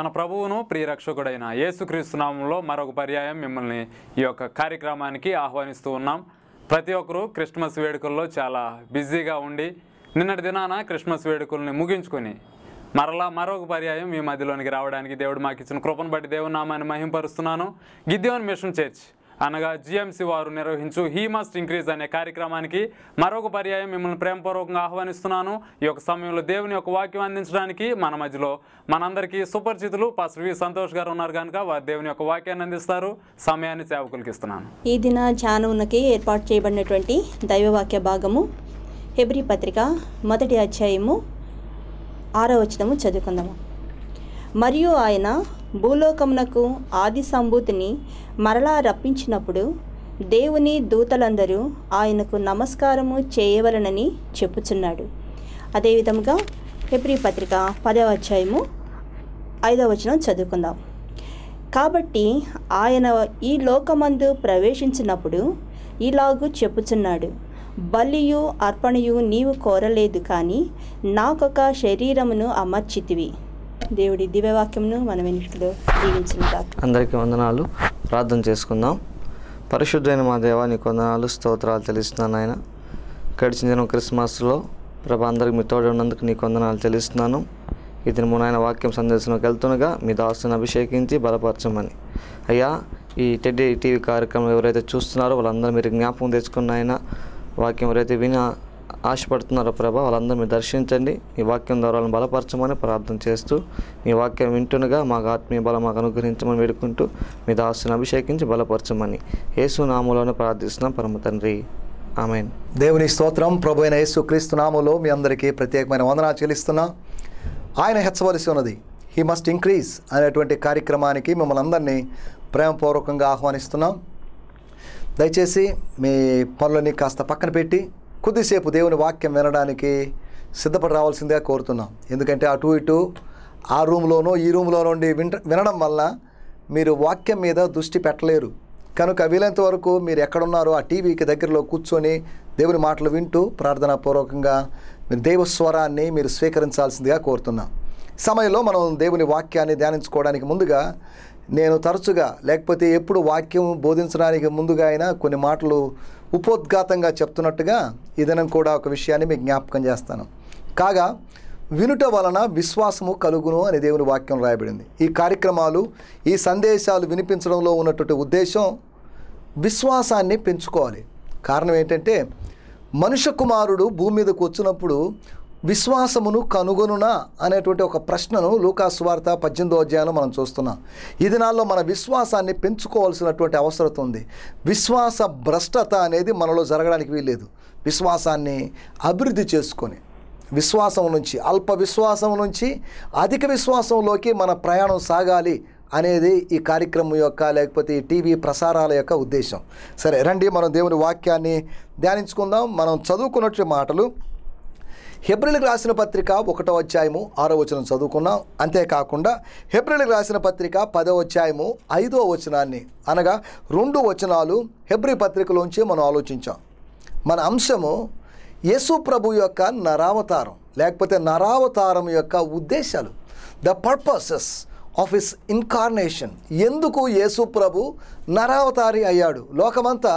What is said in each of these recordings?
మన ప్రభువును ప్రియరక్షకుడైన యేసుక్రీస్తు నామంలో మరొక పర్యాయం మిమ్మల్ని ఈ యొక్క కార్యక్రమానికి ఆహ్వానిస్తూ ఉన్నాం ప్రతి ఒక్కరూ క్రిస్మస్ వేడుకల్లో చాలా బిజీగా ఉండి నిన్నటి దినాన క్రిస్మస్ వేడుకల్ని ముగించుకొని మరలా మరొక పర్యాయం మీ మధ్యలోనికి రావడానికి దేవుడు మాకు ఇచ్చిన కృపను బట్టి దేవుని నామాన్ని మహింపరుస్తున్నాను గిద్యోన్ మిషన్ చర్చ్ అనగా జిఎంసి వారు నిర్వహించు హీ మస్ట్ ఇంక్రీజ్ అనే కార్యక్రమానికి మరొక పర్యాయం మిమ్మల్ని ప్రేమపూర్వకంగా ఆహ్వానిస్తున్నాను ఈ యొక్క సమయంలో దేవుని యొక్క వాక్యం అందించడానికి మన మధ్యలో మనందరికీ సుపరిచితులు పాస్టర్ వి సంతోష్ గారు ఉన్నారు కనుక వారు దేవుని యొక్క వాక్యాన్ని అందిస్తారు సమయాన్ని సేవకులకి ఇస్తున్నాను ఈ దిన ధ్యానమునకి ఏర్పాటు చేయబడినటువంటి దైవవాక్య భాగము హెబ్రి పత్రిక మొదటి అధ్యాయము ఆరో వచనము చదువుకుందాము మరియు ఆయన భూలోకమునకు ఆది సంభూతిని మరలా రప్పించినప్పుడు దేవుని దూతలందరూ ఆయనకు నమస్కారము చేయవలనని చెప్పుచున్నాడు అదేవిధముగా హెబ్రి పత్రిక పదవ అధ్యాయము ఐదవ వచనం చదువుకుందాం కాబట్టి ఆయన ఈ లోకమందు ప్రవేశించినప్పుడు ఇలాగూ చెప్పుచున్నాడు బలియు అర్పణయు నీవు కోరలేదు కానీ నాకొక శరీరమును అమర్చితివి దేవుడి దివ్యవాక్యమును మన వెనుకలో దీవించిన అందరికీ వందనాలు ప్రార్థన చేసుకుందాం పరిశుద్ధమైన మా దేవా నీకు వందనాలు స్తోత్రాలు తెలుస్తున్నాను ఆయన గడిచిన దినం క్రిస్మస్లో ప్రభా అందరికి మీ తోడు ఉన్నందుకు నీకు వందనాలు తెలుస్తున్నాను ఇది మూడు ఆయన వాక్యం సందేశంలోకి వెళ్తుండగా మీ దాస్తుని అభిషేకించి బలపరచమని అయ్యా ఈ టెడ్డీ టీవీ కార్యక్రమం ఎవరైతే చూస్తున్నారో వాళ్ళందరూ మీరు జ్ఞాపకం తెచ్చుకున్న ఆయన వాక్యం ఎవరైతే విని ఆశపడుతున్నారో ప్రభా వాళ్ళందరూ మీరు దర్శించండి మీ వాక్యం ద్వారా వాళ్ళని బలపరచమని ప్రార్థన చేస్తూ మీ వాక్యం వింటుండగా మాకు ఆత్మీయ బలం మాకు అనుగ్రహించమని వేడుకుంటూ మీ దాసుని అభిషేకించి బలపరచమని యేసు నామంలోనే ప్రార్థిస్తున్నాం పరమ తండ్రి ఆమెన్ దేవుని స్తోత్రం ప్రభు అయిన యేసు క్రీస్తు నామంలో మీ అందరికీ ప్రత్యేకమైన వందనా చెల్లిస్తున్నా ఆయన హెచ్చవలసి ఉన్నది హీ మస్ట్ ఇంక్రీజ్ అనేటువంటి కార్యక్రమానికి మిమ్మల్ని అందరినీ ప్రేమపూర్వకంగా ఆహ్వానిస్తున్నాం దయచేసి మీ పనులని కాస్త పక్కన పెట్టి కొద్దిసేపు దేవుని వాక్యం వినడానికి సిద్ధపడి రావాల్సిందిగా కోరుతున్నాం ఎందుకంటే అటు ఇటు ఆ రూమ్లోనో ఈ రూమ్లో నుండి వింట వినడం వల్ల మీరు వాక్యం మీద దృష్టి పెట్టలేరు కనుక వీలైనంత వరకు మీరు ఎక్కడున్నారో ఆ టీవీకి దగ్గరలో కూర్చొని దేవుని మాటలు వింటూ ప్రార్థనాపూర్వకంగా మీరు దైవ స్వరాన్ని మీరు స్వీకరించాల్సిందిగా కోరుతున్నాం సమయంలో మనం దేవుని వాక్యాన్ని ధ్యానించుకోవడానికి ముందుగా నేను తరచుగా లేకపోతే ఎప్పుడు వాక్యం బోధించడానికి ముందుగా అయినా కొన్ని మాటలు ఉపోద్ఘాతంగా చెప్తున్నట్టుగా ఈ దినం కూడా ఒక విషయాన్ని మీకు జ్ఞాపకం చేస్తాను కాగా వినుట వలన విశ్వాసము కలుగును అని దేవుని వాక్యం రాయబడింది ఈ కార్యక్రమాలు ఈ సందేశాలు వినిపించడంలో ఉన్నటువంటి ఉద్దేశం విశ్వాసాన్ని పెంచుకోవాలి కారణం ఏంటంటే మనుష్య కుమారుడు భూమి మీదకు వచ్చినప్పుడు విశ్వాసమును కనుగొనునా అనేటువంటి ఒక ప్రశ్నను లూకాసు వార్త పద్దెనిమిదో అధ్యాయంలో మనం చూస్తున్నాం ఈ దినాల్లో మన విశ్వాసాన్ని పెంచుకోవాల్సినటువంటి అవసరం ఉంది విశ్వాస భ్రష్టత అనేది మనలో జరగడానికి వీల్లేదు విశ్వాసాన్ని అభివృద్ధి చేసుకొని విశ్వాసం నుంచి అల్ప విశ్వాసం నుంచి అధిక విశ్వాసంలోకి మన ప్రయాణం సాగాలి అనేది ఈ కార్యక్రమం యొక్క లేకపోతే ఈ టీవీ ప్రసారాల యొక్క ఉద్దేశం సరే రండి మనం దేవుని వాక్యాన్ని ధ్యానించుకుందాం మనం చదువుకున్నట్టు మాటలు హెబ్రిల్కి రాసిన పత్రిక ఒకటో అధ్యాయము ఆరో వచనం చదువుకున్నాం అంతేకాకుండా హెబ్రిల్కి రాసిన పత్రిక పదో అధ్యాయము ఐదో వచనాన్ని అనగా రెండు వచనాలు హెబ్రి పత్రికలోంచి మనం ఆలోచించాం మన అంశము యేసు ప్రభు యొక్క నరావతారం లేకపోతే నరావతారం యొక్క ఉద్దేశాలు the purposes of his incarnation ఎందుకు యేసు ప్రభు నరావతారి అయ్యాడు లోకమంతా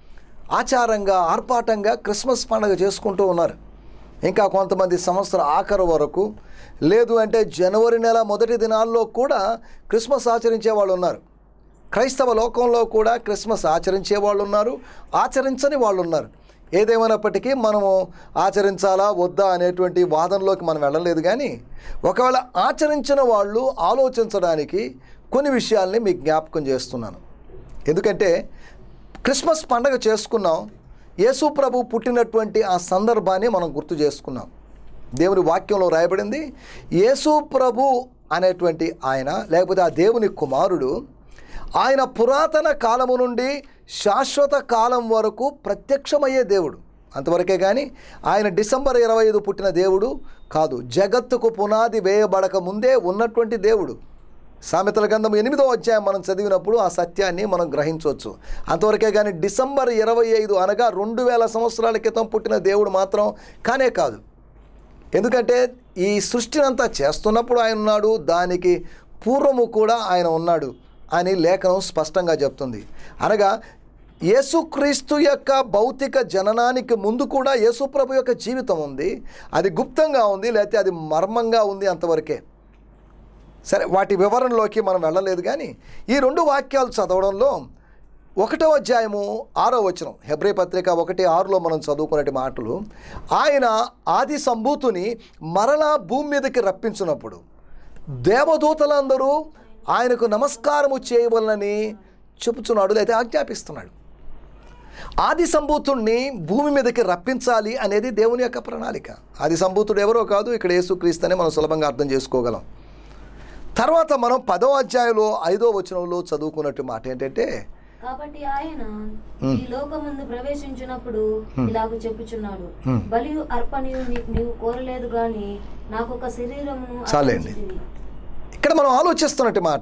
ఆచారంగా ఆర్పాటంగా క్రిస్మస్ పండుగ చేసుకుంటూ ఉన్నారు ఇంకా కొంతమంది సంవత్సర ఆఖరు వరకు లేదు అంటే జనవరి నెల మొదటి దినాల్లో కూడా క్రిస్మస్ ఆచరించే వాళ్ళు ఉన్నారు క్రైస్తవ లోకంలో కూడా క్రిస్మస్ ఆచరించే వాళ్ళు ఉన్నారు ఆచరించని వాళ్ళు ఉన్నారు ఏదేమైనప్పటికీ మనము ఆచరించాలా వద్దా అనేటువంటి వాదనలోకి మనం వెళ్ళలేదు కానీ ఒకవేళ ఆచరించిన వాళ్ళు ఆలోచించడానికి కొన్ని విషయాల్ని మీకు జ్ఞాపకం చేస్తున్నాను ఎందుకంటే క్రిస్మస్ పండగ చేసుకున్నాం యేసు ప్రభు పుట్టినటువంటి ఆ సందర్భాన్ని మనం గుర్తు చేసుకున్నాం దేవుని వాక్యంలో రాయబడింది యేసు ప్రభు అనేటువంటి ఆయన లేకపోతే ఆ దేవుని కుమారుడు ఆయన పురాతన కాలము నుండి శాశ్వత కాలం వరకు ప్రత్యక్షమయ్యే దేవుడు అంతవరకే కానీ ఆయన డిసెంబర్ ఇరవై ఐదు పుట్టిన దేవుడు కాదు జగత్తుకు పునాది వేయబడక ముందే ఉన్నటువంటి దేవుడు సామెతల గ్రంథం ఎనిమిదో అధ్యాయం మనం చదివినప్పుడు ఆ సత్యాన్ని మనం గ్రహించవచ్చు అంతవరకే కానీ డిసెంబర్ ఇరవై ఐదు అనగా రెండు వేల సంవత్సరాల క్రితం పుట్టిన దేవుడు మాత్రం కానే కాదు ఎందుకంటే ఈ సృష్టిని అంతా చేస్తున్నప్పుడు ఆయన ఉన్నాడు దానికి పూర్వము కూడా ఆయన ఉన్నాడు అని లేఖనం స్పష్టంగా చెప్తుంది అనగా యేసుక్రీస్తు యొక్క భౌతిక జననానికి ముందు కూడా యేసుప్రభు యొక్క జీవితం ఉంది అది గుప్తంగా ఉంది లేకపోతే అది మర్మంగా ఉంది అంతవరకే సరే వాటి వివరణలోకి మనం వెళ్ళలేదు కానీ ఈ రెండు వాక్యాలు చదవడంలో ఒకటో అధ్యాయము ఆరో వచనం హెబ్రి పత్రిక ఒకటి ఆరులో మనం చదువుకునే మాటలు ఆయన ఆది సంభూతుని మరలా భూమి మీదకి రప్పించినప్పుడు దేవదూతలందరూ ఆయనకు నమస్కారము చేయవలనని చెప్పుచున్నాడు లేదా ఆజ్ఞాపిస్తున్నాడు ఆది సంభూతుణ్ణి భూమి మీదకి రప్పించాలి అనేది దేవుని యొక్క ప్రణాళిక ఆది సంభూతుడు ఎవరో కాదు ఇక్కడ యేసుక్రీస్తు అని మనం సులభంగా అర్థం చేసుకోగలం తర్వాత మనం పదో అధ్యాయంలో ఐదో వచనంలో చదువుకున్నట్టు మాట ఏంటంటే కాబట్టి ఆయన ఈ లోకముందు ప్రవేశించినప్పుడు ఇలాగ చెప్పుచున్నాడు Hmm. బలియు అర్పణయు నీ- నీవు కోరలేదు గాని నాకు ఒక శరీరమును చాలండి. అర్పించితివి. ఇక్కడ మనం ఆలోచిస్తున్నట్టు మాట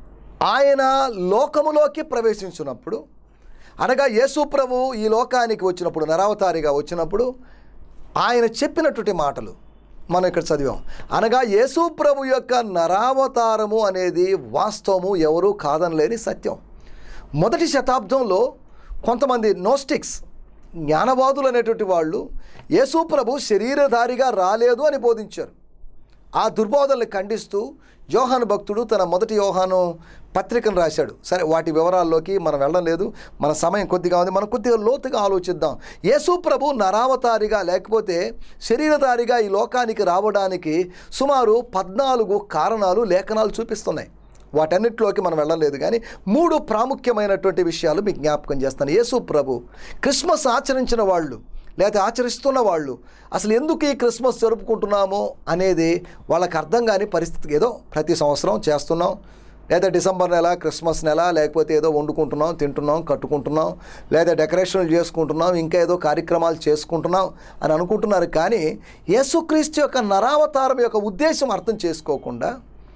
ఆయన లోకములోకి ప్రవేశించినప్పుడు అనగా యేసు ప్రభు ఈ లోకానికి వచ్చినప్పుడు నరావతారిగా వచ్చినప్పుడు ఆయన చెప్పినటువంటి మాటలు మనం ఇక్కడ చదివాం అనగా యేసు ప్రభు యొక్క నరావతారము అనేది వాస్తవము ఎవరూ కాదనలేని సత్యం మొదటి శతాబ్దంలో కొంతమంది నోస్టిక్స్ జ్ఞానవాదులు అనేటువంటి వాళ్ళు యేసు ప్రభు శరీరధారిగా రాలేదు అని బోధించారు ఆ దుర్బోధనలు ఖండిస్తూ యోహాను భక్తుడు తన మొదటి యోహాను పత్రికను రాశాడు సరే వాటి వివరాల్లోకి మనం వెళ్ళడం లేదు మన సమయం కొద్దిగా ఉంది మనం కొద్దిగా లోతుగా ఆలోచిద్దాం యేసు ప్రభు నరావతారిగా లేకపోతే శరీరధారిగా ఈ లోకానికి రావడానికి సుమారు పద్నాలుగు కారణాలు లేఖనాలు చూపిస్తున్నాయి వాటన్నిటిలోకి మనం వెళ్ళలేదు కానీ మూడు ప్రాముఖ్యమైనటువంటి విషయాలు మీకు జ్ఞాపకం చేస్తాను యేసు ప్రభు క్రిస్మస్ ఆచరించిన వాళ్ళు లేదా ఆచరిస్తున్న వాళ్ళు అసలు ఎందుకు ఈ క్రిస్మస్ జరుపుకుంటున్నామో అనేది వాళ్ళకి అర్థం కాని పరిస్థితి ఏదో ప్రతి సంవత్సరం చేస్తున్నాం లేదా డిసెంబర్ నెల క్రిస్మస్ నెల లేకపోతే ఏదో వండుకుంటున్నాం తింటున్నాం కట్టుకుంటున్నాం లేదా డెకరేషన్లు చేసుకుంటున్నాం ఇంకా ఏదో కార్యక్రమాలు చేసుకుంటున్నాం అని అనుకుంటున్నారు కానీ యేసుక్రీస్తు యొక్క నరావతారం యొక్క ఉద్దేశం అర్థం చేసుకోకుండా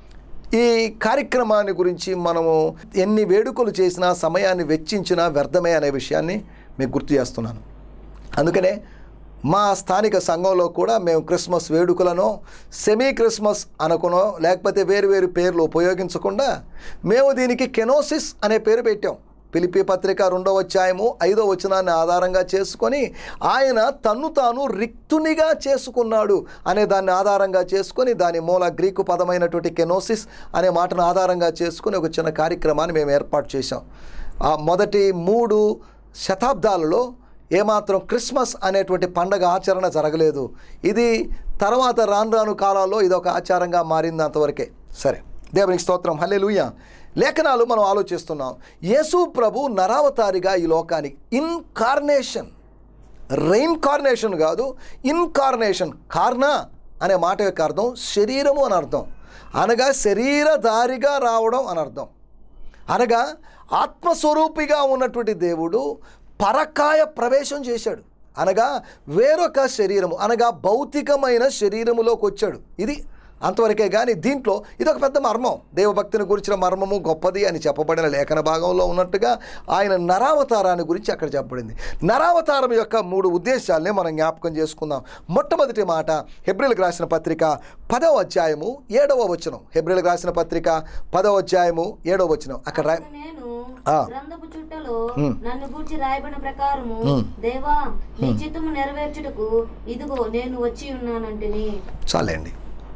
ఈ కార్యక్రమాన్ని గురించి మనము ఎన్ని వేడుకలు చేసినా సమయాన్ని వెచ్చించినా వ్యర్థమే అనే విషయాన్ని మీకు గుర్తు చేస్తున్నాను అందుకనే మా స్థానిక సంఘంలో కూడా మేము క్రిస్మస్ వేడుకలను సెమీ క్రిస్మస్ అనుకునో లేకపోతే వేరు వేరు పేర్లు ఉపయోగించకుండా మేము దీనికి కెనోసిస్ అనే పేరు పెట్టాం పిలిపి పత్రిక రెండవ అధ్యాయము ఐదో వచనాన్ని ఆధారంగా చేసుకొని ఆయన తన్ను తాను రిక్తునిగా చేసుకున్నాడు అనే దాన్ని ఆధారంగా చేసుకొని దాని మూల గ్రీకు పదమైనటువంటి కెనోసిస్ అనే మాటను ఆధారంగా చేసుకొని ఒక చిన్న కార్యక్రమాన్ని మేము ఏర్పాటు చేశాం ఆ మొదటి మూడు శతాబ్దాలలో ఏమాత్రం క్రిస్మస్ అనేటువంటి పండగ ఆచరణ జరగలేదు ఇది తర్వాత రాను రాను కాలాల్లో ఇది ఒక ఆచారంగా మారింది అంతవరకే సరే దేవునికి స్తోత్రం హలే లేఖనాలు మనం ఆలోచిస్తున్నాం యేసు ప్రభు నరావతారిగా ఈ లోకానికి ఇన్కార్నేషన్ రైన్కార్నేషన్ కాదు ఇన్కార్నేషన్ కార్న అనే మాట యొక్క అర్థం శరీరము అని అర్థం అనగా శరీరధారిగా రావడం అని అర్థం అనగా ఆత్మస్వరూపిగా ఉన్నటువంటి దేవుడు పరకాయ ప్రవేశం చేశాడు అనగా వేరొక శరీరము అనగా భౌతికమైన శరీరములోకి వచ్చాడు ఇది అంతవరకే కానీ దీంట్లో ఇది ఒక పెద్ద మర్మం దేవభక్తిని గురించిన మర్మము గొప్పది అని చెప్పబడిన లేఖన భాగంలో ఉన్నట్టుగా ఆయన నరావతారాన్ని గురించి అక్కడ చెప్పబడింది నరావతారం యొక్క మూడు ఉద్దేశాలనే మనం జ్ఞాపకం చేసుకుందాం మొట్టమొదటి మాట హెబ్రిల్కి రాసిన పత్రిక పదవ అధ్యాయము ఏడవ వచనం హెబ్రిల్కి రాసిన పత్రిక పదవ అధ్యాయము ఏడవ వచనం అక్కడ రా అప్పుడు నేను ఆ. గ్రంథపు చుట్టలో ఉమ్. నన్ను గూర్చి రాయబడిన ప్రకారము ఉమ్. దేవా నీ చిత్తము నెరవేర్చుటకు ఇదిగో నేను వచ్చి ఉన్నానంటిని చాలండి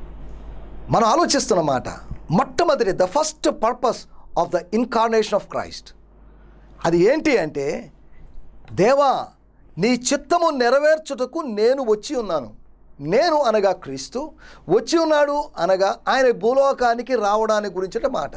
మనం ఆలోచిస్తున్న మాట మొట్టమొదటి the first purpose of the incarnation of Christ అది ఏంటి అంటే దేవా నీ చిత్తము నెరవేర్చుటకు నేను వచ్చి ఉన్నాను నేను అనగా క్రీస్తు వచ్చి ఉన్నాడు అనగా ఆయన భూలోకానికి రావడానికి గురించట మాట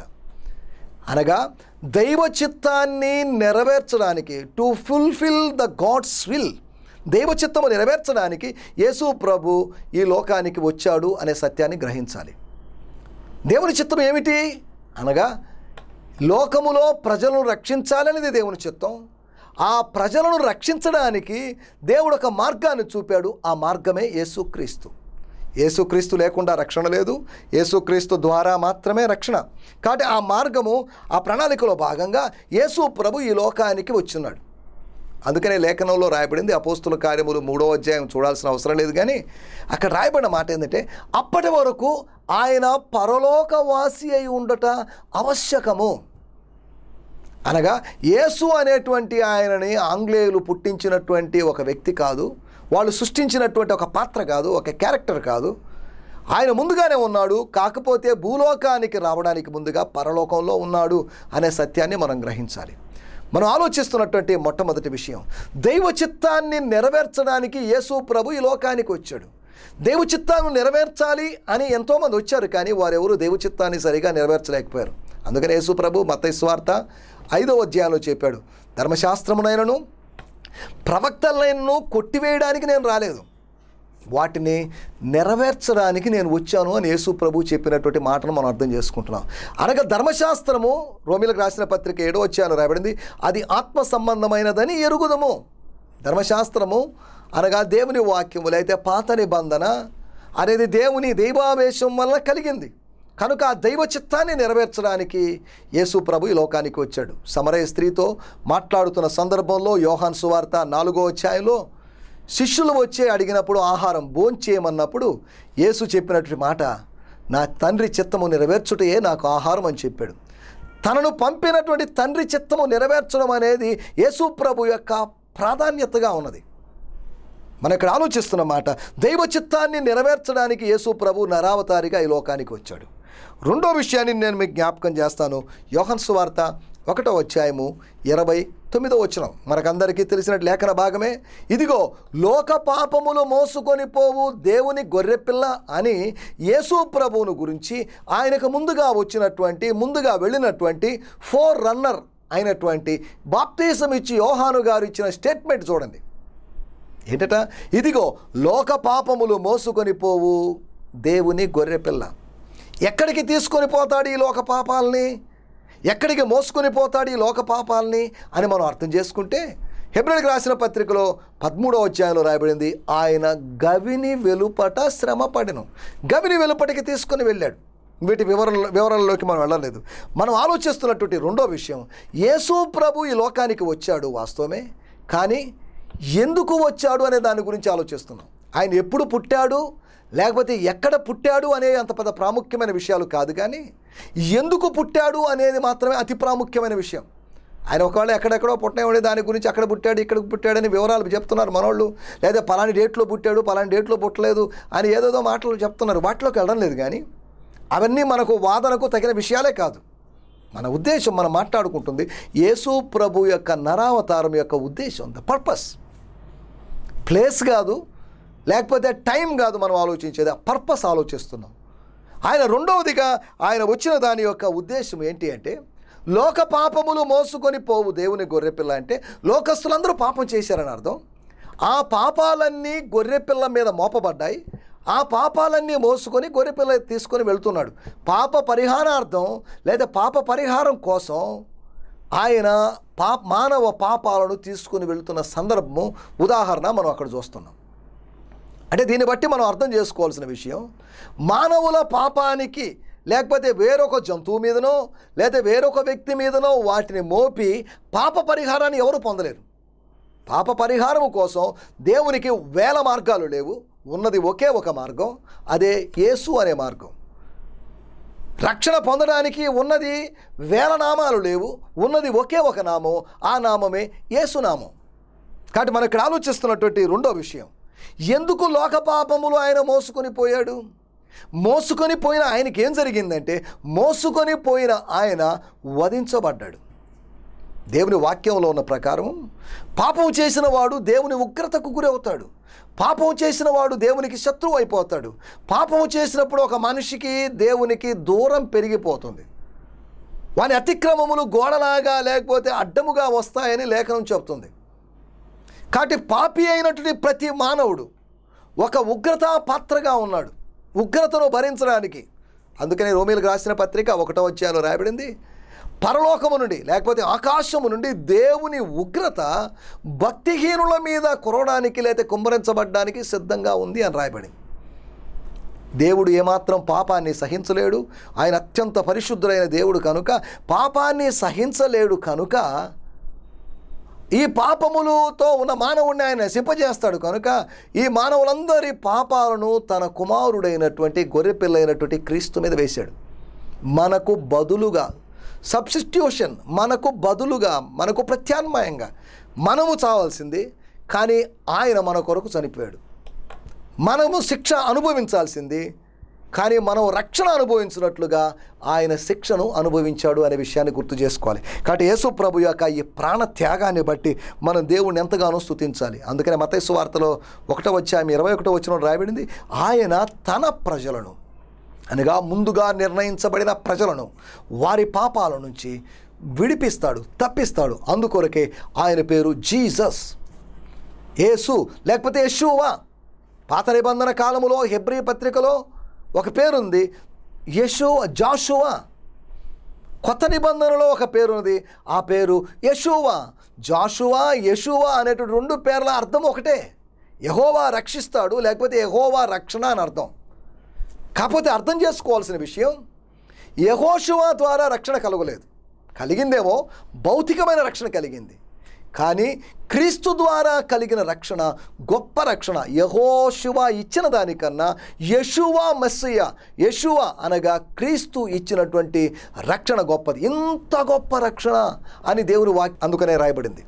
అనగా దైవ చిత్తాన్ని నెరవేర్చడానికి to fulfil the God's will దైవ చిత్తము నెరవేర్చడానికి యేసు ప్రభు ఈ లోకానికి వచ్చాడు అనే సత్యాన్ని గ్రహించాలి దేవుని చిత్తం ఏమిటి అనగా లోకములో ప్రజలను రక్షించాలనేది దేవుని చిత్తం ఆ ప్రజలను రక్షించడానికి దేవుడు ఒక మార్గాన్ని చూపాడు ఆ మార్గమే యేసుక్రీస్తు యేసుక్రీస్తు లేకుండా రక్షణ లేదు యేసుక్రీస్తు ద్వారా మాత్రమే రక్షణ కాబట్టి ఆ మార్గము ఆ ప్రణాళికలో భాగంగా యేసు ప్రభు ఈ లోకానికి వచ్చున్నాడు అందుకనే లేఖనంలో రాయబడింది అపోస్తుల కార్యములు మూడో అధ్యాయం చూడాల్సిన అవసరం లేదు కానీ అక్కడ రాయబడిన మాట ఏంటంటే అప్పటి వరకు ఆయన పరలోకవాసి అయి ఉండట ఆవశ్యకము అనగా యేసు అనేటువంటి ఆయనని ఆంగ్లేయులు పుట్టించినటువంటి ఒక వ్యక్తి కాదు వాళ్ళు సృష్టించినటువంటి ఒక పాత్ర కాదు ఒక క్యారెక్టర్ కాదు ఆయన ముందుగానే ఉన్నాడు కాకపోతే భూలోకానికి రావడానికి ముందుగా పరలోకంలో ఉన్నాడు అనే సత్యాన్ని మనం గ్రహించాలి మనం ఆలోచిస్తున్నటువంటి మొట్టమొదటి విషయం దైవ చిత్తాన్ని నెరవేర్చడానికి యేసు ప్రభు ఈ లోకానికి వచ్చాడు దైవ చిత్తాన్ని నెరవేర్చాలి అని ఎంతోమంది వచ్చారు కానీ వారెవరు దైవ చిత్తాన్ని సరిగా నెరవేర్చలేకపోయారు అందుకని యేసు ప్రభు మత్తయి స్వార్త ఐదవ అధ్యాయంలో చెప్పాడు ధర్మశాస్త్రమునైనను ప్రవక్తలైనను కొట్టివేయడానికి నేను రాలేదు వాటిని నెరవేర్చడానికి నేను వచ్చాను అని యేసు ప్రభు చెప్పినటువంటి మాటను మనం అర్థం చేసుకుంటున్నాం అనగా ధర్మశాస్త్రము రోమిలకు రాసిన పత్రిక ఏడో వచ్చాను రాయబడింది అది ఆత్మ సంబంధమైనదని ఎరుగుదము ధర్మశాస్త్రము అనగా దేవుని వాక్యము అయితే పాత నిబంధన అనేది దేవుని దైవావేశం వల్ల కలిగింది కనుక ఆ దైవ చిత్తాన్ని నెరవేర్చడానికి యేసు ప్రభు ఈ లోకానికి వచ్చాడు సమరయ స్త్రీతో మాట్లాడుతున్న సందర్భంలో యోహాన్ సువార్త నాలుగో అధ్యాయంలో శిష్యులు వచ్చే అడిగినప్పుడు ఆహారం భోంచేయమన్నప్పుడు యేసు చెప్పినటువంటి మాట నా తండ్రి చిత్తము నెరవేర్చుటయే నాకు ఆహారం అని చెప్పాడు తనను పంపినటువంటి తండ్రి చిత్తము నెరవేర్చడం అనేది యేసు ప్రభు యొక్క ప్రాధాన్యతగా ఉన్నది మనం ఇక్కడ ఆలోచిస్తున్న మాట దైవ చిత్తాన్ని నెరవేర్చడానికి యేసు ప్రభు నరావతారిగా ఈ లోకానికి వచ్చాడు రెండో విషయాన్ని నేను మీకు జ్ఞాపకం చేస్తాను యోహన్ సువార్త ఒకటో అధ్యాయము ఇరవై తొమ్మిదో వచనం మనకందరికీ తెలిసిన లేఖన భాగమే ఇదిగో లోక పాపములు మోసుకొని పోవు దేవుని గొర్రెపిల్ల అని యేసు ప్రభువును గురించి ఆయనకు ముందుగా వచ్చినటువంటి ముందుగా వెళ్ళినటువంటి ఫోర్ రన్నర్ అయినటువంటి బాప్తీసం ఇచ్చి యోహాను గారు ఇచ్చిన స్టేట్మెంట్ చూడండి ఏంటట ఇదిగో లోక పాపములు మోసుకొని పోవు దేవుని గొర్రెపిల్ల ఎక్కడికి తీసుకొని పోతాడు ఈ లోక పాపాలని ఎక్కడికి మోసుకొని పోతాడు ఈ లోక పాపాలని అని మనం అర్థం చేసుకుంటే హెబ్రిల్కి రాసిన పత్రికలో పదమూడో అధ్యాయంలో రాయబడింది ఆయన గవిని వెలుపట శ్రమపడెను గవిని వెలుపటికి తీసుకొని వెళ్ళాడు వీటి వివరణ వివరాల్లోకి మనం వెళ్ళలేదు మనం ఆలోచిస్తున్నటువంటి రెండో విషయం యేసు ప్రభు ఈ లోకానికి వచ్చాడు వాస్తవమే కానీ ఎందుకు వచ్చాడు అనే దాని గురించి ఆలోచిస్తున్నాం ఆయన ఎప్పుడు పుట్టాడు లేకపోతే ఎక్కడ పుట్టాడు అనే అంత పెద్ద ప్రాముఖ్యమైన విషయాలు కాదు కానీ ఎందుకు పుట్టాడు అనేది మాత్రమే అతి ప్రాముఖ్యమైన విషయం ఆయన ఒకవేళ ఎక్కడెక్కడో పుట్టినవాడే దాని గురించి అక్కడ పుట్టాడు ఇక్కడ పుట్టాడని వివరాలు చెప్తున్నారు మనోళ్ళు లేదా పలాని డేట్లో పుట్టాడు పలాని డేట్లో పుట్టలేదు అని ఏదేదో మాటలు చెప్తున్నారు వాటిలోకి వెళ్ళడం లేదు కానీ అవన్నీ మనకు వాదనకు తగిన విషయాలే కాదు మన ఉద్దేశం మనం మాట్లాడుకుంటుంది యేసు ప్రభు యొక్క నరావతారం యొక్క ఉద్దేశం ద పర్పస్ ప్లేస్ కాదు లేకపోతే టైం కాదు మనం ఆలోచించేది ఆ పర్పస్ ఆలోచిస్తున్నాం ఆయన రెండవదిగా ఆయన వచ్చిన దాని యొక్క ఉద్దేశం ఏంటి అంటే లోక పాపములు మోసుకొని పోవు దేవుని గొర్రెపిల్ల అంటే లోకస్తులందరూ పాపం చేశారని అర్థం ఆ పాపాలన్నీ గొర్రెపిల్ల మీద మోపబడ్డాయి ఆ పాపాలన్నీ మోసుకొని గొర్రెపిల్ల తీసుకొని వెళ్తున్నాడు పాప పరిహారార్థం లేదా పాప పరిహారం కోసం ఆయన పా మానవ పాపాలను తీసుకుని వెళుతున్న సందర్భము ఉదాహరణ మనం అక్కడ చూస్తున్నాం అంటే దీన్ని బట్టి మనం అర్థం చేసుకోవాల్సిన విషయం మానవుల పాపానికి లేకపోతే వేరొక జంతువు మీదనో లేదా వేరొక వ్యక్తి మీదనో వాటిని మోపి పాప పరిహారాన్ని ఎవరు పొందలేరు పాప పరిహారం కోసం దేవునికి వేల మార్గాలు లేవు ఉన్నది ఒకే ఒక మార్గం అదే యేసు అనే మార్గం రక్షణ పొందడానికి ఉన్నది వేల నామాలు లేవు ఉన్నది ఒకే ఒక నామం ఆ నామమే యేసునామం కాబట్టి మనం ఇక్కడ ఆలోచిస్తున్నటువంటి రెండో విషయం ఎందుకు లోక పాపములు ఆయన మోసుకొని పోయాడు మోసుకొని పోయిన ఆయనకి ఏం జరిగిందంటే మోసుకొని పోయిన ఆయన వధించబడ్డాడు దేవుని వాక్యంలో ఉన్న ప్రకారం పాపం చేసిన వాడు దేవుని ఉగ్రతకు గురవుతాడు పాపం చేసిన వాడు దేవునికి శత్రువు అయిపోతాడు పాపం చేసినప్పుడు ఒక మనిషికి దేవునికి దూరం పెరిగిపోతుంది వాని అతిక్రమములు గోడలాగా లేకపోతే అడ్డముగా వస్తాయని లేఖనం చెప్తుంది కాబట్టి పాపి అయినటువంటి ప్రతి మానవుడు ఒక ఉగ్రత పాత్రగా ఉన్నాడు ఉగ్రతను భరించడానికి అందుకని రోమిలకు రాసిన పత్రిక ఒకటో అధ్యాయంలో రాయబడింది పరలోకము నుండి లేకపోతే ఆకాశము నుండి దేవుని ఉగ్రత భక్తిహీనుల మీద కురవడానికి లేకపోతే కుమ్మరించబడ్డానికి సిద్ధంగా ఉంది అని రాయబడింది దేవుడు ఏమాత్రం పాపాన్ని సహించలేడు ఆయన అత్యంత పరిశుద్ధులైన దేవుడు కనుక పాపాన్ని సహించలేడు కనుక ఈ పాపములతో ఉన్న మానవుడిని ఆయన నశింపజేస్తాడు కనుక ఈ మానవులందరి పాపాలను తన కుమారుడైనటువంటి గొర్రెపిల్లైనటువంటి క్రీస్తు మీద వేశాడు మనకు బదులుగా సబ్స్టిట్యూషన్ మనకు బదులుగా మనకు ప్రత్యామ్నాయంగా మనము చావాల్సింది కానీ ఆయన మన కొరకు చనిపోయాడు మనము శిక్ష అనుభవించాల్సింది కానీ మనం రక్షణ అనుభవించినట్లుగా ఆయన శిక్షను అనుభవించాడు అనే విషయాన్ని గుర్తు చేసుకోవాలి కాబట్టి యేసు ప్రభు యొక్క ఈ ప్రాణ త్యాగాన్ని బట్టి మనం దేవుణ్ణి ఎంతగానో స్తుతించాలి అందుకనే మతైసు వార్తలో ఒకటో వచ్చాము ఇరవై ఒకటో వచ్చిన రాయబడింది ఆయన తన ప్రజలను అనగా ముందుగా నిర్ణయించబడిన ప్రజలను వారి పాపాల నుంచి విడిపిస్తాడు తప్పిస్తాడు అందుకొరకే ఆయన పేరు జీసస్ యేసు లేకపోతే యెషూవా పాత నిబంధన కాలములో హెబ్రీ పత్రికలో ఒక పేరుంది యశో జాషువా కొత్త నిబంధనలో ఒక పేరున్నది ఆ పేరు యశువా జాషువా యశువా అనేటువంటి రెండు పేర్ల అర్థం ఒకటే యహోవా రక్షిస్తాడు లేకపోతే యహోవా రక్షణ అని అర్థం కాకపోతే అర్థం చేసుకోవాల్సిన విషయం యహోషువా ద్వారా రక్షణ కలగలేదు కలిగిందేమో భౌతికమైన రక్షణ కలిగింది కానీ క్రీస్తు ద్వారా కలిగిన రక్షణ గొప్ప రక్షణ యహోశివ ఇచ్చిన దానికన్నా యశువా మెస్సయ యశువ అనగా క్రీస్తు ఇచ్చినటువంటి రక్షణ గొప్పది ఇంత గొప్ప రక్షణ అని దేవుని వాక్ అందుకనే రాయబడింది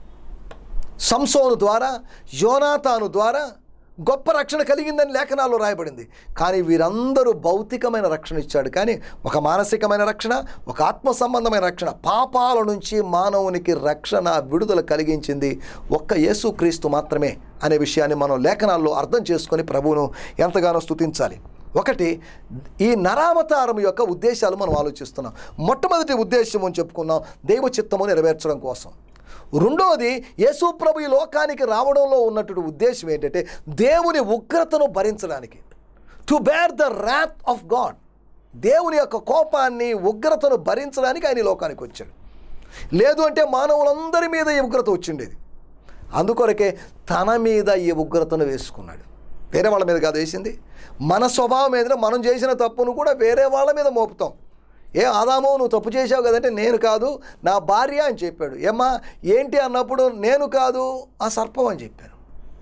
సంసోను ద్వారా యోనాతాను ద్వారా గొప్ప రక్షణ కలిగిందని లేఖనాల్లో రాయబడింది కానీ వీరందరూ భౌతికమైన రక్షణ ఇచ్చాడు కానీ ఒక మానసికమైన రక్షణ ఒక ఆత్మ సంబంధమైన రక్షణ పాపాల నుంచి మానవునికి రక్షణ విడుదల కలిగించింది ఒక్క యేసుక్రీస్తు మాత్రమే అనే విషయాన్ని మనం లేఖనాల్లో అర్థం చేసుకొని ప్రభువును ఎంతగానో స్తుతించాలి ఒకటి ఈ నరావతారం యొక్క ఉద్దేశాలు మనం ఆలోచిస్తున్నాం మొట్టమొదటి ఉద్దేశం అని చెప్పుకున్నాం దైవ చిత్తము నెరవేర్చడం కోసం రెండవది యేసు ప్రభు ఈ లోకానికి రావడంలో ఉన్నటువంటి ఉద్దేశం ఏంటంటే దేవుని ఉగ్రతను భరించడానికి to bear the wrath of God దేవుని యొక్క కోపాన్ని ఉగ్రతను భరించడానికి ఆయన ఈ లోకానికి వచ్చాడు లేదు అంటే మానవులందరి మీద ఈ ఉగ్రత వచ్చిండేది అందుకొరకే తన మీద ఈ ఉగ్రతను వేసుకున్నాడు వేరే వాళ్ళ మీద కాదు వేసింది మన స్వభావం మీద మనం చేసిన తప్పును కూడా వేరే వాళ్ళ మీద మోపుతాం ఏ ఆదామో నువ్వు తప్పు చేసావు కదంటే నేను కాదు నా భార్య అని చెప్పాడు ఏమ్మా ఏంటి అన్నప్పుడు నేను కాదు ఆ సర్పం అని చెప్పాను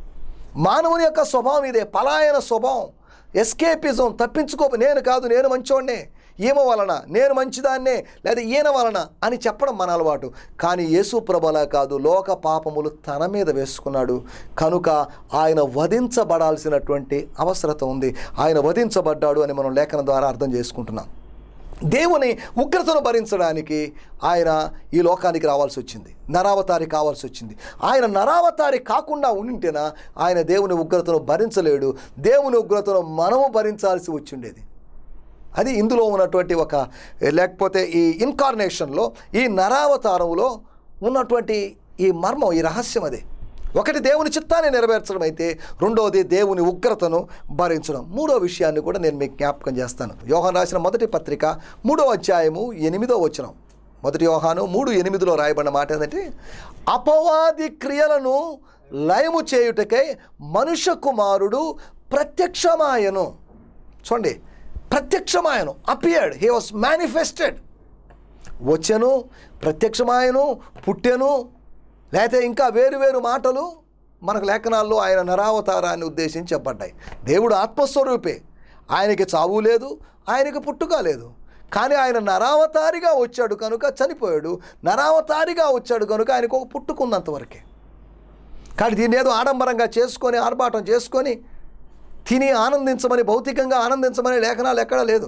మానవుని యొక్క స్వభావం ఇదే పలాయన స్వభావం ఎస్కేపిజం తప్పించుకో నేను కాదు నేను మంచోడ్నే ఈమె వలన నేను మంచిదాన్నే లేదా ఈయన వలన అని చెప్పడం మన అలవాటు కానీ యేసు ప్రభలా కాదు లోక పాపములు తన మీద వేసుకున్నాడు కనుక ఆయన వధించబడాల్సినటువంటి అవసరత ఉంది ఆయన వధించబడ్డాడు అని మనం లేఖనం ద్వారా అర్థం చేసుకుంటున్నాం దేవుని ఉగ్రతను భరించడానికి ఆయన ఈ లోకానికి రావాల్సి వచ్చింది నరావతారి కావాల్సి వచ్చింది ఆయన నరావతారి కాకుండా ఉండింటేనా ఆయన దేవుని ఉగ్రతను భరించలేడు దేవుని ఉగ్రతను మనము భరించాల్సి వచ్చిండేది అది ఇందులో ఉన్నటువంటి ఒక లేకపోతే ఈ ఇన్కార్నేషన్లో ఈ నరావతారంలో ఉన్నటువంటి ఈ మర్మం ఈ రహస్యం అదే ఒకటి దేవుని చిత్తాన్ని నెరవేర్చడం అయితే రెండవది దేవుని ఉగ్రతను భరించడం మూడో విషయాన్ని కూడా నేను మీకు జ్ఞాపకం చేస్తాను యోహాన్ రాసిన మొదటి పత్రిక మూడో అధ్యాయము ఎనిమిదో వచనం మొదటి యోహాను మూడు ఎనిమిదిలో రాయబడిన మాట ఏంటంటే అపవాది క్రియలను లయము చేయుటకై మనుష్య కుమారుడు ప్రత్యక్షమాయను చూడండి ప్రత్యక్షమాయను అపియర్డ్ హీ వాస్ మేనిఫెస్టెడ్ వచ్చెను ప్రత్యక్షమాయను పుట్టెను లేకపోతే ఇంకా వేరు వేరు మాటలు మనకు లేఖనాల్లో ఆయన నరావతారాన్ని ఉద్దేశించి చెప్పబడ్డాయి దేవుడు ఆత్మస్వరూపే ఆయనకి చావు లేదు ఆయనకి పుట్టుక లేదు కానీ ఆయన నరావతారిగా వచ్చాడు కనుక చనిపోయాడు నరావతారిగా వచ్చాడు కనుక ఆయనకు ఒక పుట్టుకున్నంతవరకే కానీ దీన్ని ఏదో ఆడంబరంగా చేసుకొని ఆర్భాటం చేసుకొని తిని ఆనందించమని భౌతికంగా ఆనందించమని లేఖనాలు ఎక్కడా లేదు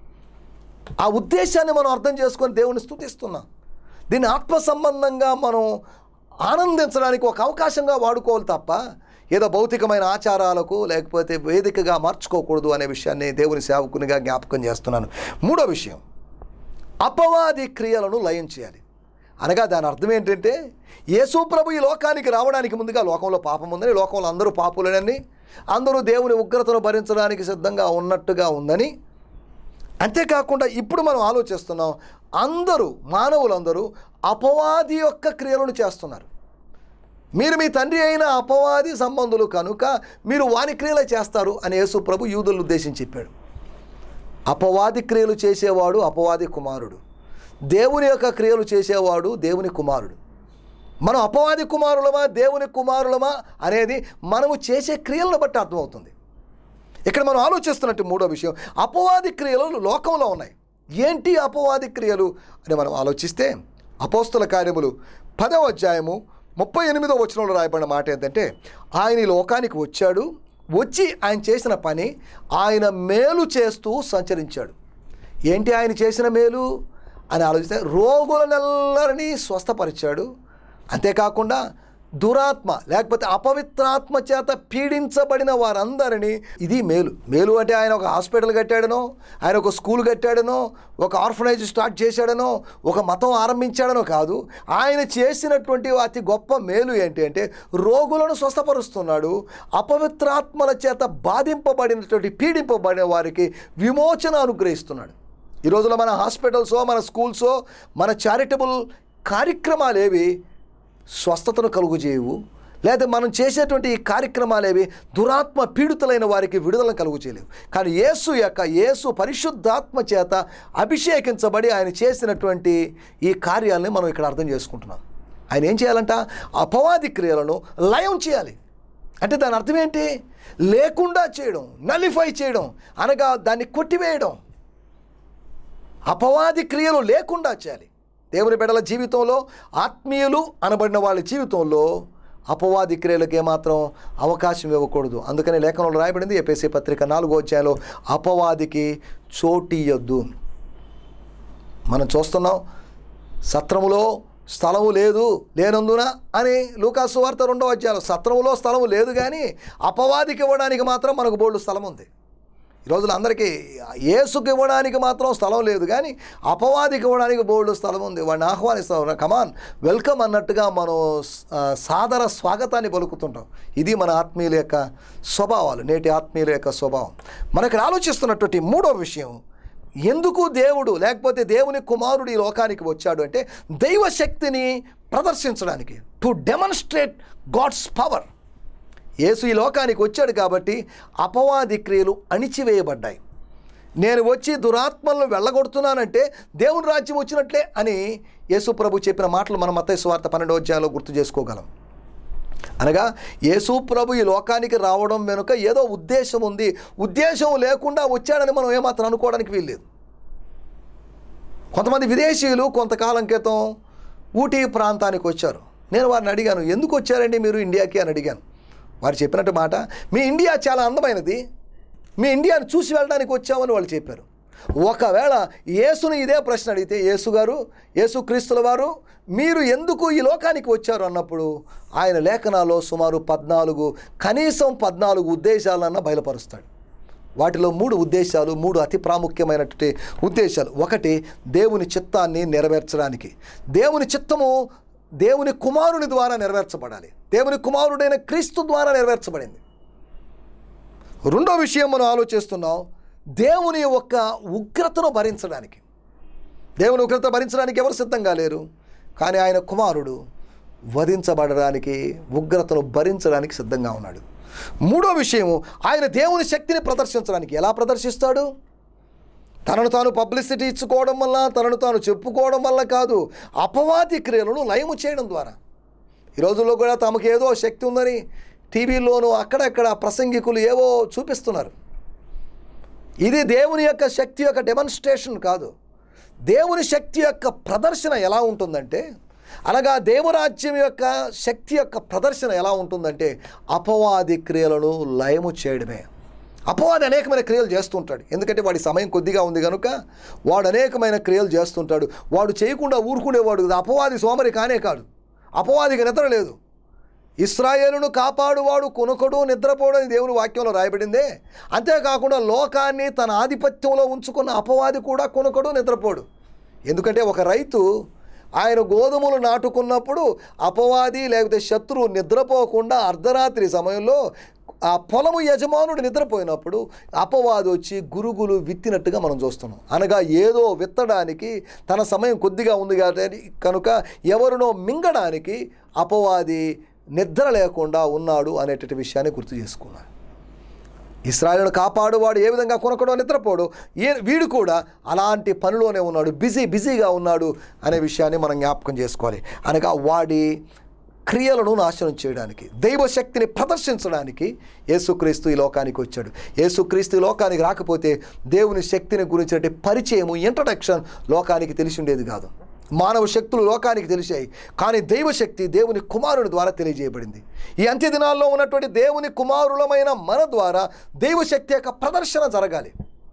ఆ ఉద్దేశాన్ని మనం అర్థం చేసుకొని దేవుని స్తుతిస్తున్నాం దీన్ని ఆత్మ సంబంధంగా మనం ఆనందించడానికి ఒక అవకాశంగా వాడుకోవాలి తప్ప ఏదో భౌతికమైన ఆచారాలకు లేకపోతే వేదికగా మార్చుకోకూడదు అనే విషయాన్ని దేవుని సేవకునిగా జ్ఞాపకం చేస్తున్నాను మూడో విషయం అపవాది క్రియలను లయం చేయాలి అనగా దాని అర్థం ఏంటంటే యేసు ప్రభు ఈ లోకానికి రావడానికి ముందుగా లోకంలో పాపం ఉందని లోకంలో అందరూ పాపులనని అందరూ దేవుని ఉగ్రతను భరించడానికి సిద్ధంగా ఉన్నట్టుగా ఉందని అంతేకాకుండా ఇప్పుడు మనం ఆలోచిస్తున్నాం అందరూ మానవులందరూ అపవాది యొక్క క్రియలను చేస్తున్నారు మీరు మీ తండ్రి అయిన అపవాది సంబంధులు కనుక మీరు వాని క్రియలు చేస్తారు అని యేసు ప్రభు యూదులను ఉద్దేశించి చెప్పాడు అపవాది క్రియలు చేసేవాడు అపవాది కుమారుడు దేవుని యొక్క క్రియలు చేసేవాడు దేవుని కుమారుడు మనం అపవాది కుమారులమా దేవుని కుమారులమా అనేది మనము చేసే క్రియలను బట్టి అర్థమవుతుంది ఇక్కడ మనం ఆలోచిస్తున్నట్టు మూడో విషయం అపవాది క్రియలు లోకంలో ఉన్నాయి ఏంటి అపవాది క్రియలు అని మనం ఆలోచిస్తే అపోస్తుల కార్యములు పదవ అధ్యాయము ముప్పై ఎనిమిదో వచనంలో రాయబడిన మాట ఏంటంటే ఆయన ఈ లోకానికి వచ్చాడు వచ్చి ఆయన చేసిన పని ఆయన మేలు చేస్తూ సంచరించాడు ఏంటి ఆయన చేసిన మేలు అని ఆలోచిస్తే రోగులనెల్లరినీ స్వస్థపరిచాడు అంతేకాకుండా దురాత్మ లేకపోతే అపవిత్రాత్మ చేత పీడించబడిన వారందరినీ ఇది మేలు మేలు అంటే ఆయన ఒక హాస్పిటల్ కట్టాడనో ఆయన ఒక స్కూల్ కట్టాడనో ఒక ఆర్ఫనైజ్ స్టార్ట్ చేశాడనో ఒక మతం ఆరంభించాడనో కాదు ఆయన చేసినటువంటి అతి గొప్ప మేలు ఏంటి అంటే రోగులను స్వస్థపరుస్తున్నాడు అపవిత్రాత్మల చేత బాధింపబడినటువంటి పీడింపబడిన వారికి విమోచన అనుగ్రహిస్తున్నాడు ఈ రోజుల్లో మన హాస్పిటల్సో మన స్కూల్సో మన చారిటబుల్ కార్యక్రమాలు ఏవి స్వస్థతను కలుగు చేయవు లేదా మనం చేసేటువంటి ఈ కార్యక్రమాలేవి దురాత్మ పీడితులైన వారికి విడుదల కలుగు చేయలేవు కానీ యేసు యొక్క యేసు పరిశుద్ధాత్మ చేత అభిషేకించబడి ఆయన చేసినటువంటి ఈ కార్యాలని మనం ఇక్కడ అర్థం చేసుకుంటున్నాం ఆయన ఏం చేయాలంట అపవాది క్రియలను లయం చేయాలి అంటే దాని అర్థం ఏంటి లేకుండా చేయడం నలిఫై చేయడం అనగా దాన్ని కొట్టివేయడం అపవాది క్రియలు లేకుండా చేయాలి దేవుని బిడ్డల జీవితంలో ఆత్మీయులు అనబడిన వాళ్ళ జీవితంలో అపవాది క్రియలకు ఏమాత్రం అవకాశం ఇవ్వకూడదు అందుకని లేఖనంలో రాయబడింది ఎపిసి పత్రిక నాలుగో అధ్యాయంలో అపవాదికి చోటియొద్దు మనం చూస్తున్నాం సత్రములో స్థలము లేదు లేనందున అని లూకాసు వార్త రెండో అధ్యాయంలో సత్రములో స్థలము లేదు కానీ అపవాదికి ఇవ్వడానికి మాత్రం మనకు బోల్డు స్థలం ఉంది ఈ రోజులు అందరికీ ఏసుకి ఇవ్వడానికి మాత్రం స్థలం లేదు కానీ అపవాదికి ఇవ్వడానికి బోల్డు స్థలం ఉంది వాడిని ఆహ్వానిస్తాం కమాన్ వెల్కమ్ అన్నట్టుగా మనం ఆ, సాదర స్వాగతాన్ని పలుకుతుంటాం ఇది మన ఆత్మీయుల యొక్క స్వభావాలు నేటి ఆత్మీయుల యొక్క స్వభావం మనకి ఆలోచిస్తున్నటువంటి మూడో విషయం ఎందుకు దేవుడు లేకపోతే దేవుని కుమారుడు ఈ లోకానికి వచ్చాడు అంటే దైవశక్తిని ప్రదర్శించడానికి టు డెమన్స్ట్రేట్ గాడ్స్ పవర్ యేసు ఈ లోకానికి వచ్చాడు కాబట్టి అపవాది క్రియలు అణిచివేయబడ్డాయి నేను వచ్చి దురాత్మలను వెళ్ళగొడుతున్నానంటే దేవుని రాజ్యం వచ్చినట్లే అని యేసు ప్రభు చెప్పిన మాటలు మనం మత్తయి సువార్త పన్నెండో అధ్యాయంలో గుర్తు చేసుకోగలం అనగా యేసు ప్రభు ఈ లోకానికి రావడం వెనుక ఏదో ఉద్దేశం ఉంది ఉద్దేశం లేకుండా వచ్చాడని మనం ఏమాత్రం అనుకోవడానికి వీల్లేదు కొంతమంది విదేశీయులు కొంతకాలం క్రితం ఊటీ ప్రాంతానికి వచ్చారు నేను వారిని అడిగాను ఎందుకు వచ్చారండి మీరు ఇండియాకి అని అడిగాను వారు చెప్పినట్టు మాట మీ ఇండియా చాలా అందమైనది మీ ఇండియాని చూసి వెళ్ళడానికి వచ్చామని వాళ్ళు చెప్పారు ఒకవేళ యేసుని ఇదే ప్రశ్న అడిగితే యేసు గారు యేసు క్రీస్తుల వారు మీరు ఎందుకు ఈ లోకానికి వచ్చారు అన్నప్పుడు ఆయన లేఖనాల్లో సుమారు పద్నాలుగు కనీసం పద్నాలుగు ఉద్దేశాలన్నా బయలుపరుస్తాడు వాటిలో మూడు ఉద్దేశాలు మూడు అతి ప్రాముఖ్యమైనటువంటి ఉద్దేశాలు ఒకటి దేవుని చిత్తాన్ని నెరవేర్చడానికి దేవుని చిత్తము దేవుని కుమారుని ద్వారా నెరవేర్చబడాలి దేవుని కుమారుడైన క్రీస్తు ద్వారా నెరవేర్చబడింది రెండో విషయం మనం ఆలోచిస్తున్నాం దేవుని యొక్క ఉగ్రతను భరించడానికి దేవుని ఉగ్రత భరించడానికి ఎవరు సిద్ధంగా లేరు కానీ ఆయన కుమారుడు వధించబడడానికి ఉగ్రతను భరించడానికి సిద్ధంగా ఉన్నాడు మూడో విషయము ఆయన దేవుని శక్తిని ప్రదర్శించడానికి ఎలా ప్రదర్శిస్తాడు తనను తాను పబ్లిసిటీ ఇచ్చుకోవడం వల్ల తనను తాను చెప్పుకోవడం వల్ల కాదు అపవాది క్రియలను లయము చేయడం ద్వారా ఈ రోజుల్లో కూడా తమకు ఏదో శక్తి ఉందని టీవీలోనూ అక్కడక్కడ ప్రసంగికులు ఏవో చూపిస్తున్నారు ఇది దేవుని యొక్క శక్తి యొక్క డెమాన్స్ట్రేషన్ కాదు దేవుని శక్తి యొక్క ప్రదర్శన ఎలా ఉంటుందంటే అనగా దేవరాజ్యం యొక్క శక్తి యొక్క ప్రదర్శన ఎలా ఉంటుందంటే అపవాది క్రియలను లయము చేయడమే అపవాది అనేకమైన క్రియలు చేస్తుంటాడు ఎందుకంటే వాడి సమయం కొద్దిగా ఉంది కనుక వాడు అనేకమైన క్రియలు చేస్తుంటాడు వాడు చేయకుండా ఊరుకునేవాడు కదా అపవాది సోమరి కానే కాదు అపవాదికి నిద్ర లేదు ఇస్రాయేలును కాపాడువాడు కొనుకడు నిద్రపోడు అని దేవుని వాక్యంలో రాయబడిందే అంతేకాకుండా లోకాన్ని తన ఆధిపత్యంలో ఉంచుకున్న అపవాది కూడా కొనుకడు నిద్రపోడు ఎందుకంటే ఒక రైతు ఆయన గోధుమలు నాటుకున్నప్పుడు అపవాది లేకపోతే శత్రువు నిద్రపోకుండా అర్ధరాత్రి సమయంలో ఆ పొలము యజమానుడు నిద్రపోయినప్పుడు అపవాది వచ్చి గురుగులు విత్తినట్టుగా మనం చూస్తున్నాం అనగా ఏదో విత్తడానికి తన సమయం కొద్దిగా ఉంది కాబట్టి కనుక ఎవరినో మింగడానికి అపవాది నిద్ర లేకుండా ఉన్నాడు అనేటటువంటి విషయాన్ని గుర్తు చేసుకున్నాడు ఇస్రాయలను కాపాడువాడు ఏ విధంగా కొనకడో నిద్రపోడు ఏ వీడు కూడా అలాంటి పనిలోనే ఉన్నాడు బిజీ బిజీగా ఉన్నాడు అనే విషయాన్ని మనం జ్ఞాపకం చేసుకోవాలి అనగా వాడి క్రియలను నాశనం చేయడానికి దైవశక్తిని ప్రదర్శించడానికి యేసుక్రీస్తు ఈ లోకానికి వచ్చాడు యేసుక్రీస్తు ఈ లోకానికి రాకపోతే దేవుని శక్తిని గురించినటువంటి పరిచయము ఇంట్రడక్షన్ లోకానికి తెలిసి ఉండేది కాదు మానవ శక్తులు లోకానికి తెలిసాయి కానీ దైవశక్తి దేవుని కుమారుని ద్వారా తెలియజేయబడింది ఈ అంత్య దినాల్లో ఉన్నటువంటి దేవుని కుమారులమైన మన ద్వారా దైవశక్తి యొక్క ప్రదర్శన జరగాలి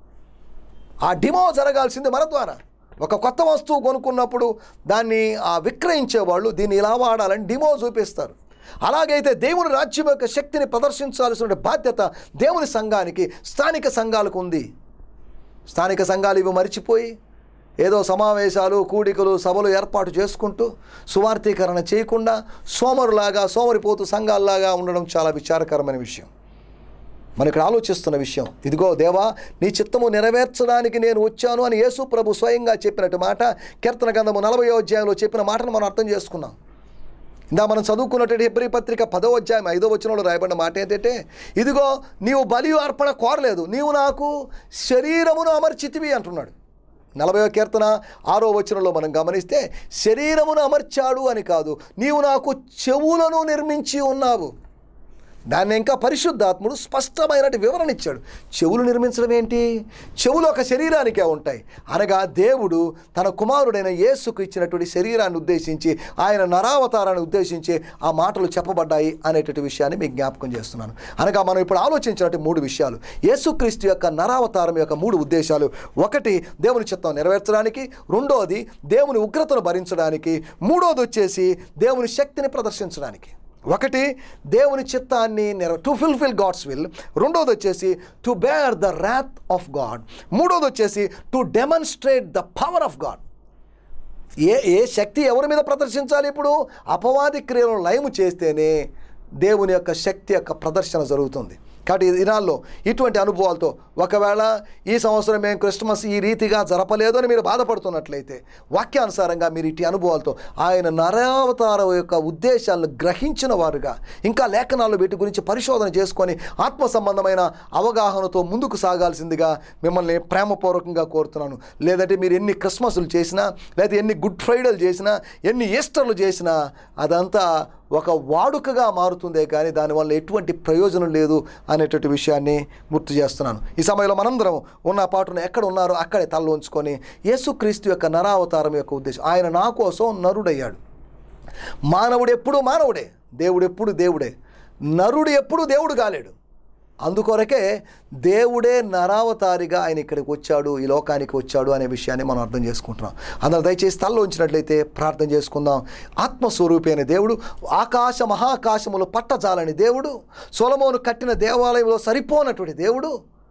ఆ డిమో జరగాల్సింది మన ద్వారా ఒక కొత్త వస్తువు కొనుక్కున్నప్పుడు దాన్ని ఆ విక్రయించేవాళ్ళు దీన్ని ఇలా వాడాలని డిమో చూపిస్తారు అలాగైతే దేవుని రాజ్యం యొక్క శక్తిని ప్రదర్శించాల్సిన బాధ్యత దేవుని సంఘానికి స్థానిక సంఘాలకు ఉంది స్థానిక సంఘాలు ఇవి మరిచిపోయి ఏదో సమావేశాలు కూడికలు సభలు ఏర్పాటు చేసుకుంటూ సువార్థీకరణ చేయకుండా సోమరులాగా సోమరిపోతు సంఘాల్లాగా ఉండడం చాలా విచారకరమైన విషయం మనం ఇక్కడ ఆలోచిస్తున్న విషయం ఇదిగో దేవా నీ చిత్తము నెరవేర్చడానికి నేను వచ్చాను అని యేసు ప్రభు స్వయంగా చెప్పినట్టు మాట కీర్తన గంధము నలభై అధ్యాయంలో చెప్పిన మాటను మనం అర్థం చేసుకున్నాం ఇందా మనం చదువుకున్నటువంటి హెబ్రి పత్రిక పదో అధ్యాయం ఐదో వచనంలో రాయబడిన మాట ఏంటంటే ఇదిగో నీవు బలి అర్పణ కోరలేదు నీవు నాకు శరీరమును అమర్చితివి అంటున్నాడు నలభైవ కీర్తన ఆరో వచనంలో మనం గమనిస్తే శరీరమును అమర్చాడు అని కాదు నీవు నాకు చెవులను నిర్మించి ఉన్నావు దాన్ని ఇంకా పరిశుద్ధాత్ముడు స్పష్టమైనటి వివరణ ఇచ్చాడు చెవులు నిర్మించడం ఏంటి చెవులు ఒక శరీరానికే ఉంటాయి అనగా దేవుడు తన కుమారుడైన యేసుకు ఇచ్చినటువంటి శరీరాన్ని ఉద్దేశించి ఆయన నరావతారాన్ని ఉద్దేశించి ఆ మాటలు చెప్పబడ్డాయి అనేటువంటి విషయాన్ని మీకు జ్ఞాపకం చేస్తున్నాను అనగా మనం ఇప్పుడు ఆలోచించినట్టు మూడు విషయాలు యేసుక్రీస్తు యొక్క నరావతారం యొక్క మూడు ఉద్దేశాలు ఒకటి దేవుని చిత్తం నెరవేర్చడానికి రెండోది దేవుని ఉగ్రతను భరించడానికి మూడోది వచ్చేసి దేవుని శక్తిని ప్రదర్శించడానికి ఒకటి దేవుని చిత్తాన్ని నెర టు ఫుల్ఫిల్ గాడ్స్ విల్ రెండోది వచ్చేసి to bear the wrath of God మూడోది వచ్చేసి to demonstrate the power of God ఏ ఏ శక్తి ఎవరి మీద ప్రదర్శించాలి ఇప్పుడు అపవాది క్రియలను లయము చేస్తేనే దేవుని యొక్క శక్తి యొక్క ప్రదర్శన జరుగుతుంది కాబట్టి ఈ దినాల్లో ఇటువంటి అనుభవాలతో ఒకవేళ ఈ సంవత్సరం మేము క్రిస్మస్ ఈ రీతిగా జరపలేదు అని మీరు బాధపడుతున్నట్లయితే వాక్యానుసారంగా మీరు ఇటు అనుభవాలతో ఆయన నరావతార యొక్క ఉద్దేశాలను గ్రహించిన వారుగా ఇంకా లేఖనాలు వీటి గురించి పరిశోధన చేసుకొని ఆత్మ సంబంధమైన అవగాహనతో ముందుకు సాగాల్సిందిగా మిమ్మల్ని ప్రేమపూర్వకంగా కోరుతున్నాను లేదంటే మీరు ఎన్ని క్రిస్మస్లు చేసినా లేదా ఎన్ని గుడ్ ఫ్రైడేలు చేసినా ఎన్ని ఈస్టర్లు చేసినా అదంతా ఒక వాడుకగా మారుతుందే కానీ దానివల్ల ఎటువంటి ప్రయోజనం లేదు అనేటువంటి విషయాన్ని గుర్తు చేస్తున్నాను ఈ సమయంలో మనందరం ఉన్న పాటును ఎక్కడ ఉన్నారో అక్కడే తల ఉంచుకొని యేసుక్రీస్తు యొక్క నరావతారం యొక్క ఉద్దేశం ఆయన నా కోసం నరుడయ్యాడు మానవుడు ఎప్పుడూ మానవుడే దేవుడు ఎప్పుడు దేవుడే నరుడు ఎప్పుడు దేవుడు కాలేడు అందుకొరకే దేవుడే నరావతారిగా ఆయన ఇక్కడికి వచ్చాడు ఈ లోకానికి వచ్చాడు అనే విషయాన్ని మనం అర్థం చేసుకుంటున్నాం అందరూ దయచేసి తల్లో ఉంచినట్లయితే ప్రార్థన చేసుకుందాం ఆత్మస్వరూపి అనే దేవుడు ఆకాశ మహాకాశములు పట్టజాలని దేవుడు సొలమోను కట్టిన దేవాలయంలో సరిపోనటువంటి దేవుడు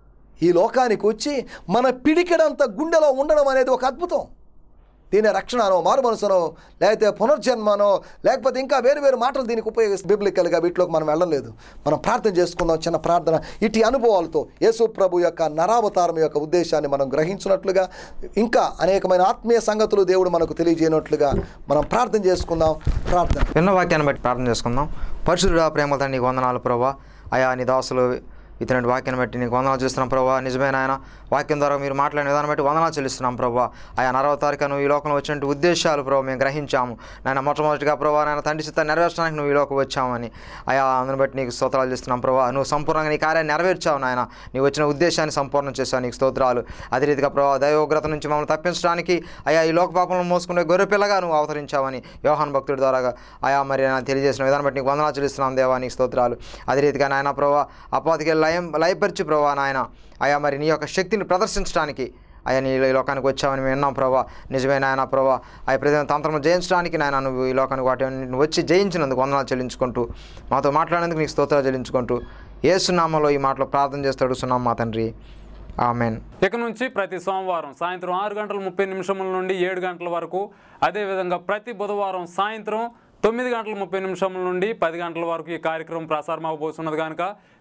ఈ లోకానికి వచ్చి మన పిడికెడంత గుండెలో ఉండడం అనేది ఒక అద్భుతం దీని రక్షణ అనో మారు మనసునో లేకపోతే పునర్జన్మనో లేకపోతే ఇంకా వేరు వేరు మాటలు దీనికి ఉపయోగిస్తే బిబ్లికల్గా వీటిలోకి మనం వెళ్ళలేదు మనం ప్రార్థన చేసుకుందాం చిన్న ప్రార్థన ఇటు అనుభవాలతో యేసు ప్రభు యొక్క నరావతారం యొక్క ఉద్దేశాన్ని మనం గ్రహించినట్లుగా ఇంకా అనేకమైన ఆత్మీయ సంగతులు దేవుడు మనకు తెలియజేయనట్లుగా మనం ప్రార్థన చేసుకుందాం ప్రార్థన విన్న వాక్యాన్ని బట్టి ప్రార్థన చేసుకుందాం పరిశుద్ధుడా ప్రేమతో నీకు వందనాలు ప్రభా అయా నీ దాసులు ఇతని వాక్యాన్ని బట్టి నీకు వందనాలు చేస్తున్నాం ప్రభా నిజమైన ఆయన వాక్యం ద్వారా మీరు మాట్లాడిన విధానం బట్టి వందనాలు చెల్లిస్తున్నాం ప్రభా ఆయా నరవ తారీఖు నువ్వు ఈ లోకంలో వచ్చినట్టు ఉద్దేశాలు ప్రభావ మేము గ్రహించాము నాయన మొట్టమొదటిగా ప్రభావ నాయన తండ్రి చిత్తాన్ని నెరవేర్చడానికి నువ్వు ఈ లోకం వచ్చామని ఆయా అందుని బట్టి నీకు స్తోత్రాలు చేస్తున్నాం ప్రభా నువ్వు సంపూర్ణంగా నీ కార్యాన్ని నెరవేర్చావు నాయన నీవు వచ్చిన ఉద్దేశాన్ని సంపూర్ణం చేశావు నీకు స్తోత్రాలు అదే రీతిగా ప్రభావ దైవోగ్రత నుంచి మమ్మల్ని తప్పించడానికి అయా ఈ లోక పాపలను మోసుకునే గొర్రెపిల్లగా నువ్వు అవతరించావని యోహాన్ భక్తుడి ద్వారా ఆయా మరి ఆయన తెలియజేసిన విధానం బట్టి నీకు వందనాలు చెల్లిస్తున్నాం దేవా నీకు స్తోత్రాలు అదే రీతిగా నాయన ప్రభావ అపాతికి లయం లయపరిచి ప్రభావ నాయన ఆయా మరి నీ యొక్క శక్తిని ప్రదర్శించడానికి అయ్యా నీ ఈ లోకానికి వచ్చావని మేము విన్నాం ప్రభా నిజమే నాయన ప్రభా అయ్యా ప్రతి తంత్రం జయించడానికి నాయన నువ్వు ఈ లోకానికి వాటి నువ్వు వచ్చి జయించినందుకు వందనాలు చెల్లించుకుంటూ మాతో మాట్లాడేందుకు నీకు స్తోత్రాలు చెల్లించుకుంటూ ఏసునామలో ఈ మాటలో ప్రార్థన చేస్తాడు సున్నాం మా తండ్రి ఆమెన్ ఇక నుంచి ప్రతి సోమవారం సాయంత్రం ఆరు గంటల ముప్పై నిమిషముల నుండి ఏడు గంటల వరకు అదేవిధంగా ప్రతి బుధవారం సాయంత్రం తొమ్మిది గంటల ముప్పై నిమిషముల నుండి పది గంటల వరకు ఈ కార్యక్రమం ప్రసారం అవబోతున్నది కనుక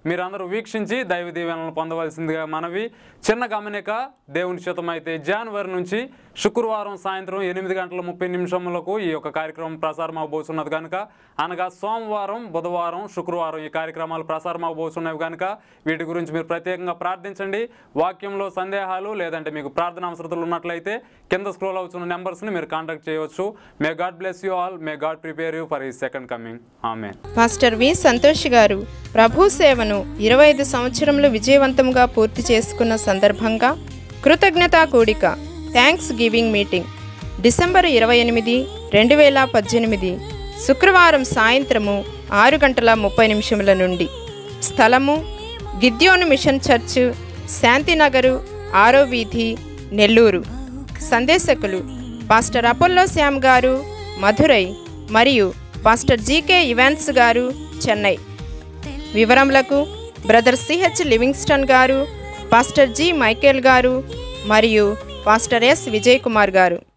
మీరందరూ వీక్షించి దైవ దీవెనలను పొందవలసిందిగా మనవి చిన్న గమనిక దేవుని చిత్తమైతే జనవరి నుంచి శుక్రవారం సాయంత్రం ఎనిమిది గంటల ముప్పై నిమిషములకు ఈ యొక్క కార్యక్రమం ప్రసారం అవబోతున్నది కనుక అనగా సోమవారం బుధవారం శుక్రవారం ఈ కార్యక్రమాలు ప్రసారం అవబోతున్నవి కనుక వీటి గురించి మీరు ప్రత్యేకంగా ప్రార్థించండి వాక్యంలో సందేహాలు లేదంటే మీకు ప్రార్థన అవసరతలు ఉన్నట్లయితే కింద స్క్రోల్ అవుతున్న నెంబర్స్ని మీరు కాంటాక్ట్ చేయవచ్చు may God bless you all may God prepare you for ఈ సెకండ్ కమింగ్ ఆమె మాస్టర్ వి సంతోష్ గారు ప్రభు సేవను ఇరవై ఐదు సంవత్సరములు విజయవంతంగా పూర్తి చేసుకున్న సందర్భంగా కృతజ్ఞతా కూడిక థ్యాంక్స్ గివింగ్ మీటింగ్ డిసెంబర్ ఇరవై ఎనిమిది రెండు వేల పద్దెనిమిది శుక్రవారం సాయంత్రము ఆరు గంటల ముప్పై నిమిషముల నుండి స్థలము గిద్యోను మిషన్ చర్చ్ శాంతినగరు ఆరో వీధి నెల్లూరు సందేశకులు పాస్టర్ అపోల్లో శ్యామ్ గారు మధురై మరియు pastor GK Evans garu Chennai వివరములకు brother CH Livingston garu pastor G Michael garu మరియు పాస్టర్ ఎస్ విజయ్ కుమార్ గారు